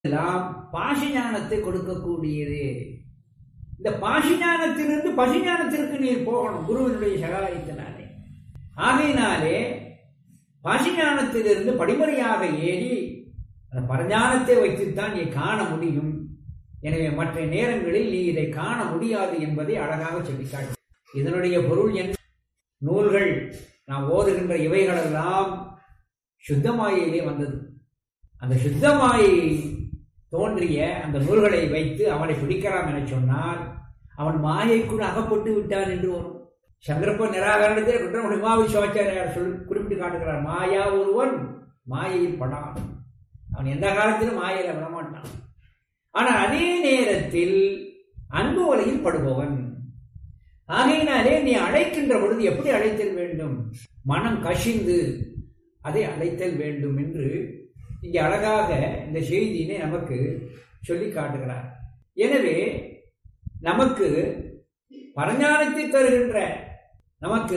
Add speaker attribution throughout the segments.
Speaker 1: எல்லாம் பாசிஞானத்தை கொடுக்கக்கூடியது இந்த பாசிஞானத்திலிருந்து பசிஞானத்திற்கு நீர் போகணும் குருவினுடைய சகாயத்தினாலே ஆகையினாலே பாசிஞானத்திலிருந்து படிமுறையாக ஏறி அந்த பரஞானத்தை வைத்துத்தான் நீ காண முடியும் எனவே மற்ற நேரங்களில் நீ இதை காண முடியாது என்பதை அழகாக சொல்லிக்காட்டு இதனுடைய பொருள் என்ன நூல்கள் நாம் ஓதுகின்ற இவைகளெல்லாம் சுத்தமாயிலே வந்தது அந்த சுத்தமாயை தோன்றிய அந்த நூல்களை வைத்து அவனை பிடிக்கலாம் என சொன்னால் அவன் மாயைக்குள் அகப்பட்டு விட்டான் என்று வரும் சங்கரப்ப நிராகரணத்தை குற்றம் உமாவி சிவாச்சாரியார் சொல்லி குறிப்பிட்டு காட்டுகிறார் மாயா ஒருவன் மாயையில் படான் அவன் எந்த காலத்திலும் மாயையில விடமாட்டான் ஆனால் அதே நேரத்தில் அன்பு வலையில் படுபவன் ஆகையினாலே நீ அழைக்கின்ற பொழுது எப்படி அழைத்தல் வேண்டும் மனம் கசிந்து அதை அழைத்தல் வேண்டும் என்று இங்கே அழகாக இந்த செய்தியினை நமக்கு சொல்லி காட்டுகிறார் எனவே நமக்கு பரஞானத்தை தருகின்ற நமக்கு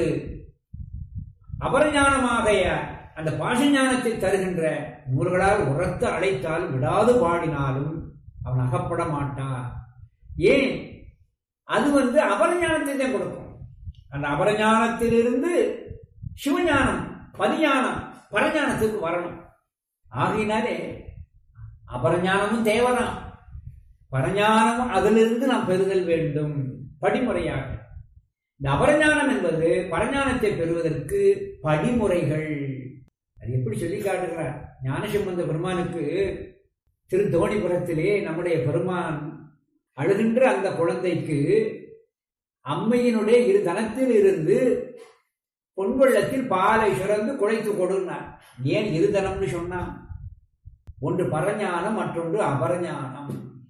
Speaker 1: அபரஞானமாகிய அந்த பாசஞானத்தை தருகின்ற நூல்களால் உரத்து அழைத்தால் விடாது பாடினாலும் அவன் அகப்பட மாட்டான் ஏன் அது வந்து அபரஞானத்தை தான் கொடுக்கும் அந்த அபரஞானத்திலிருந்து சிவஞானம் பதிஞானம் பரஞானத்துக்கு வரணும் ஆகையினாலே அபரஞானமும் தேவதான் பரஞானமும் அதிலிருந்து நாம் பெறுதல் வேண்டும் படிமுறையாக இந்த அபரஞானம் என்பது பரஞானத்தை பெறுவதற்கு படிமுறைகள் அது எப்படி சொல்லி காட்டுகிறார் ஞானசம்பந்த பெருமானுக்கு திரு தோணிபுரத்திலே நம்முடைய பெருமான் அழுகின்ற அந்த குழந்தைக்கு அம்மையினுடைய இரு தனத்தில் இருந்து பொன்வெள்ளத்தில் பாலை சுரந்து குழைத்து கொடுனார் ஏன் இருதனம்னு சொன்னான் ஒன்று பரஞானம் மற்றொன்று அபரஞானம்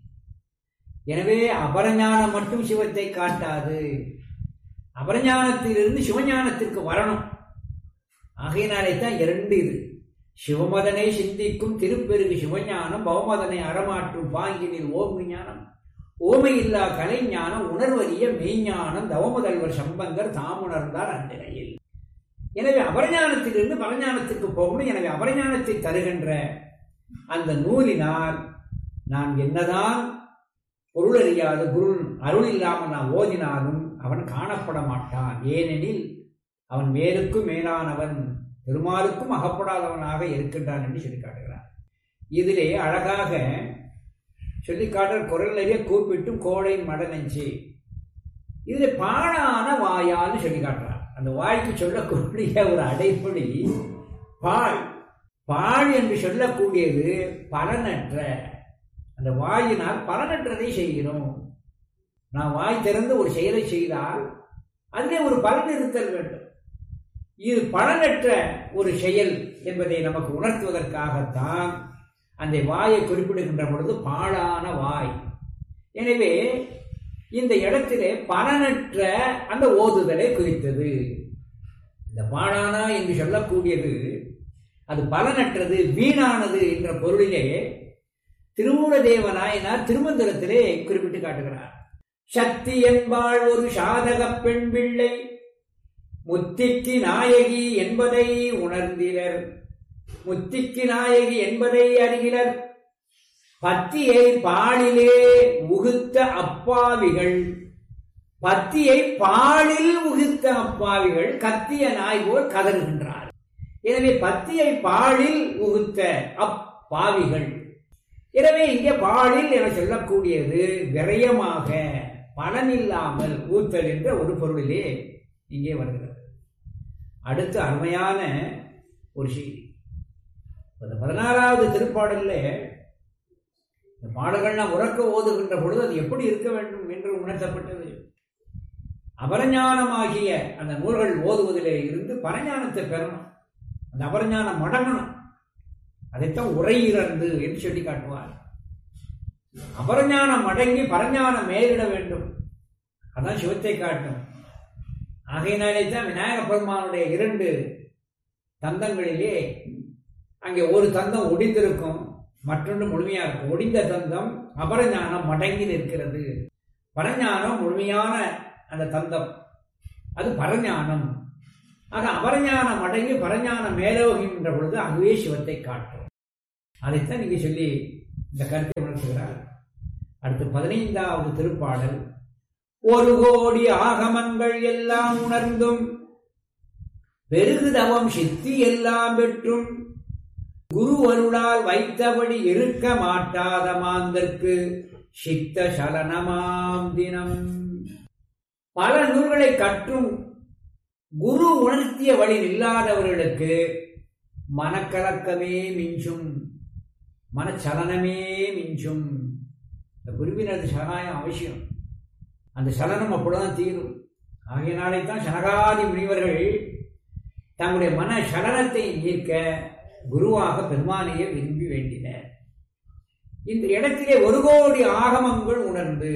Speaker 1: எனவே அபரஞானம் மட்டும் சிவத்தை காட்டாது அபரஞானத்திலிருந்து சிவஞானத்திற்கு வரணும் ஆகையினாலே தான் இரண்டு இது சிவமதனை சிந்திக்கும் திருப்பெருகு சிவஞானம் பவமதனை அறமாற்றும் பாங்கினில் ஓம் ஞானம் ஓமை இல்லா கலைஞானம் உணர்வறிய மெய்ஞானம் தவமுதல்வர் சம்பங்கர் தாமுணர்ந்தார் அந்நிலையில் எனவே அபரஞானத்திலிருந்து பரஞானத்துக்கு போகணும் எனவே அபரஞானத்தை தருகின்ற அந்த நூலினால் நான் என்னதான் பொருள் அறியாத குரு அருள் இல்லாமல் நான் ஓதினாலும் அவன் காணப்பட மாட்டான் ஏனெனில் அவன் மேலுக்கும் மேலானவன் பெருமாளுக்கும் அகப்படாதவனாக இருக்கின்றான் என்று சொல்லி காட்டுகிறான் இதிலே அழகாக சொல்லி காட்டுற குரல் நிறைய கூப்பிட்டும் கோடை மடநெஞ்சு இதில் பாழான வாயான்னு சொல்லி காட்டுறான் அந்த வாய்க்கு சொல்லக்கூடிய ஒரு அடைப்பொழி பாழ் பாழ் என்று சொல்லக்கூடியது பலனற்ற அந்த வாயினால் பலனற்றதை செய்கிறோம் நான் வாய் திறந்து ஒரு செயலை செய்தால் அதிலே ஒரு பலன் இருத்தல் வேண்டும் இது பலனற்ற ஒரு செயல் என்பதை நமக்கு உணர்த்துவதற்காகத்தான் அந்த வாயை குறிப்பிடுகின்ற பொழுது பாழான வாய் எனவே இந்த இடத்திலே பலனற்ற அந்த ஓதுதலை குறித்தது இந்த பாழானா என்று சொல்லக்கூடியது அது பலனற்றது வீணானது என்ற பொருளிலே திருமூல தேவநாயனார் திருமந்திரத்திலே குறிப்பிட்டு காட்டுகிறார் சக்தி என்பாள் ஒரு சாதக பெண் பிள்ளை முத்திக்கு நாயகி என்பதை உணர்ந்தினர் முத்திக்கு நாயகி என்பதை அறிகிறர் பத்தியை பாலிலே உகுத்த அப்பாவிகள் பத்தியை பாலில் உகுத்த அப்பாவிகள் கத்திய நாய் போல் கதறுகின்றார் எனவே பத்தியை பாலில் உகுத்த அப்பாவிகள் எனவே இங்கே பாலில் என சொல்லக்கூடியது விரயமாக பலனில்லாமல் ஊத்தல் என்ற ஒரு பொருளிலே இங்கே வருகிறது அடுத்து அருமையான ஒரு செய்தி இந்த பதினாறாவது திருப்பாடலில் இந்த பாடல்கள் நாம் உறக்க ஓதுகின்ற பொழுது அது எப்படி இருக்க வேண்டும் என்று உணர்த்தப்பட்டது அபரஞானமாகிய அந்த நூல்கள் ஓதுவதிலே இருந்து பரஞானத்தை பெறணும் அந்த அபரஞானம் மடங்கணும் அதைத்தான் உரையிறந்து என்று சொல்லி காட்டுவார் அபரஞானம் அடங்கி பரஞானம் மேலிட வேண்டும் அதான் சிவத்தை காட்டும் ஆகையினாலே தான் விநாயக பெருமானுடைய இரண்டு தந்தங்களிலே அங்கே ஒரு தந்தம் ஒடிந்திருக்கும் மற்றொன்று முழுமையா இருக்கும் ஒடிந்த தந்தம் அபரஞானம் மடங்கி நிற்கிறது பரஞானம் முழுமையான அந்த தந்தம் அது பரஞானம் ஆக அபரஞானம் அடங்கி பரஞானம் மேலோகின்ற பொழுது அதுவே சிவத்தை காட்டும் அதைத்தான் நீங்க சொல்லி இந்த கருத்தை உணர்த்துகிறார் அடுத்து பதினைந்தாவது திருப்பாடல் ஒரு கோடி ஆகமங்கள் எல்லாம் உணர்ந்தும் பெருகுதவம் சித்தி எல்லாம் பெற்றும் குரு அருளால் வைத்தபடி இருக்க மாட்டாத மாந்தற்கு சித்த சலனமாம் தினம் பல நூல்களை கற்றும் குரு உணர்த்திய வழி இல்லாதவர்களுக்கு மனக்கலக்கமே மிஞ்சும் மனச்சலனமே மிஞ்சும் இந்த குருவினது சகாயம் அவசியம் அந்த சலனம் அப்பொழுதுதான் தீரும் ஆகையினாலே தான் சனகாதி முனிவர்கள் தங்களுடைய மன சலனத்தை நீக்க குருவாக பெருமானையே விரும்பி வேண்டினர் இந்த இடத்திலே ஒரு கோடி ஆகமங்கள் உணர்ந்து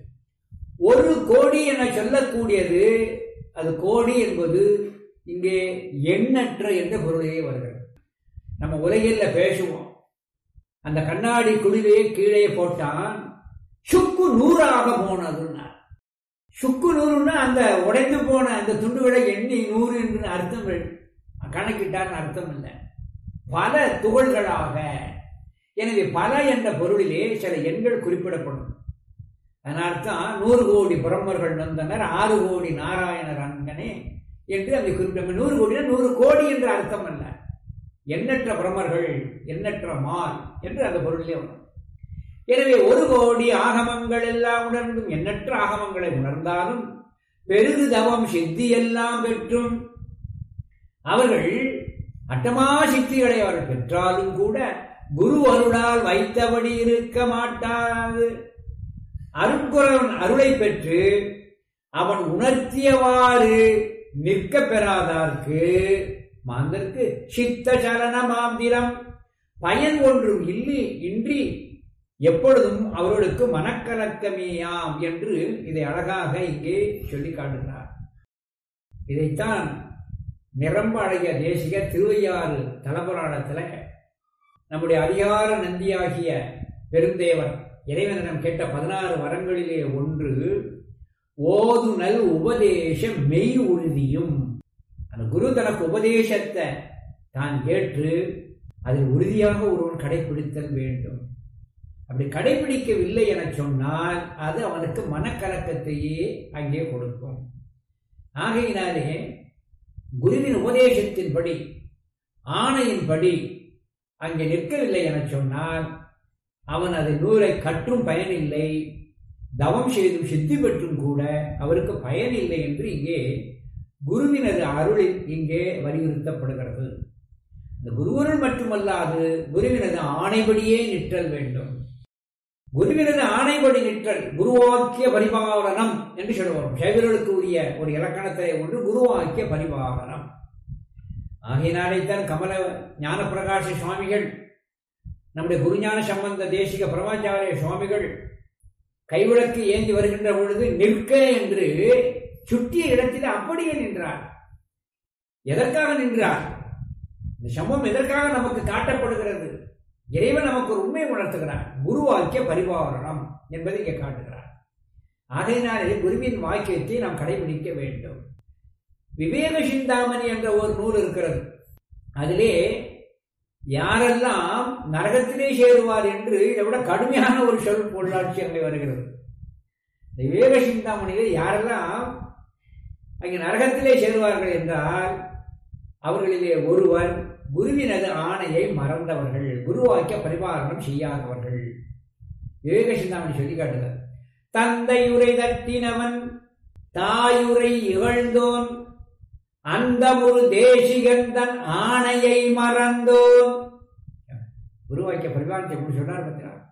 Speaker 1: ஒரு கோடி என சொல்லக்கூடியது அது கோடி என்பது இங்கே எண்ணற்ற என்ற பொருளையே வருகிறது நம்ம உலகில் பேசுவோம் அந்த கண்ணாடி குழிவே கீழே போட்டான் சுக்கு நூறாக போனதுன்னா சுக்கு நூறுன்னா அந்த உடைந்து போன அந்த துண்டுகளை எண்ணி நூறு என்று அர்த்தம் கணக்கிட்டான்னு அர்த்தம் இல்லை பல துகள்களாக எனவே பல என்ற பொருளிலே சில எண்கள் குறிப்பிடப்படும் அதன் அர்த்தம் நூறு கோடி புறம்பர்கள் வந்தனர் ஆறு கோடி நாராயணர் அங்கனே என்று அங்கே குறிப்பிட்ட நூறு கோடினா நூறு கோடி என்ற அர்த்தம் அல்ல எண்ணற்ற பிரமர்கள் எண்ணற்ற மால் என்று அந்த பொருளிலே வரும் எனவே ஒரு கோடி ஆகமங்கள் எல்லாம் உணர்ந்தும் எண்ணற்ற ஆகமங்களை உணர்ந்தாலும் பெருகு தவம் சித்தி எல்லாம் பெற்றும் அவர்கள் அட்டமா சித்திகளை அவர்கள் பெற்றாலும் கூட குரு அருளால் வைத்தபடி இருக்க மாட்டாது அருட்குறவன் அருளை பெற்று அவன் உணர்த்தியவாறு நிற்க பெறாதார்க்கு மாந்தற்கு சித்த சலன மாந்திரம் பயன் ஒன்றும் இல்லை இன்றி எப்பொழுதும் அவர்களுக்கு மனக்கலக்கமேயாம் என்று இதை அழகாக இங்கே சொல்லி காட்டுகிறார் இதைத்தான் நிரம்ப அழகிய தேசிக திருவையாறு தலபுராணத்தில் நம்முடைய அதிகார நந்தியாகிய பெருந்தேவர் இறைவனிடம் கேட்ட பதினாறு வரங்களிலே ஒன்று ஓதுனல் உபதேச மெய் உறுதியும் அந்த குரு தனக்கு உபதேசத்தை தான் கேட்டு அதில் உறுதியாக ஒருவன் கடைபிடித்தல் வேண்டும் அப்படி கடைபிடிக்கவில்லை என சொன்னால் அது அவனுக்கு மனக்கலக்கத்தையே அங்கே கொடுக்கும் ஆகையினாலே குருவின் உபதேசத்தின்படி ஆணையின்படி அங்கே நிற்கவில்லை என சொன்னால் அவன் அதை நூலை கற்றும் பயனில்லை தவம் செய்தும் சித்தி பெற்றும் கூட அவருக்கு பயனில்லை என்று இங்கே குருவினது அருளில் இங்கே வலியுறுத்தப்படுகிறது அந்த குருவருள் மட்டுமல்லாது குருவினது ஆணைபடியே நிற்றல் வேண்டும் குருவினது ஆணைபடி நிற்றல் குருவாக்கிய பரிபாலனம் என்று சொல்லுவோம் சேவர்களுக்கு உரிய ஒரு இலக்கணத்தை ஒன்று குருவாக்கிய பரிபாலனம் ஆகையினாலேத்தான் கமல ஞானப்பிரகாச சுவாமிகள் நம்முடைய குருஞான சம்பந்த தேசிக பிரமாச்சாரிய சுவாமிகள் கைவிளக்கு ஏந்தி வருகின்ற பொழுது நிற்க என்று சுட்டிய இடத்தில் அப்படியே நின்றார் எதற்காக நின்றார் இந்த சம்பவம் எதற்காக நமக்கு காட்டப்படுகிறது இறைவன் நமக்கு ஒரு உண்மை உணர்த்துகிறார் குருவாக்கிய பரிபாலனம் என்பதை இங்கே காட்டுகிறார் ஆகையினாலே குருவின் வாக்கியத்தை நாம் கடைபிடிக்க வேண்டும் விவேக சிந்தாமணி என்ற ஒரு நூல் இருக்கிறது அதிலே யாரெல்லாம் நரகத்திலே சேருவார் என்று இதை விட கடுமையான ஒரு சொல் பொருளாட்சி அங்கே வருகிறது இந்த விவேக சிந்தாமணியில் யாரெல்லாம் அங்கே நரகத்திலே சேருவார்கள் என்றால் அவர்களிலே ஒருவர் குருவினது ஆணையை மறந்தவர்கள் குருவாக்கிய பரிபாலனம் செய்யாதவர்கள் விவேக சிந்தாமணி சொல்லி காட்டுகிறார் தந்தையுரை தட்டினவன் தாயுரை இகழ்ந்தோன் அந்த ஒரு தேசிகன் ஆணையை மறந்தோன் குருவாக்கிய பரிபாலனத்தை எப்படி சொன்னார் பார்த்தீங்களா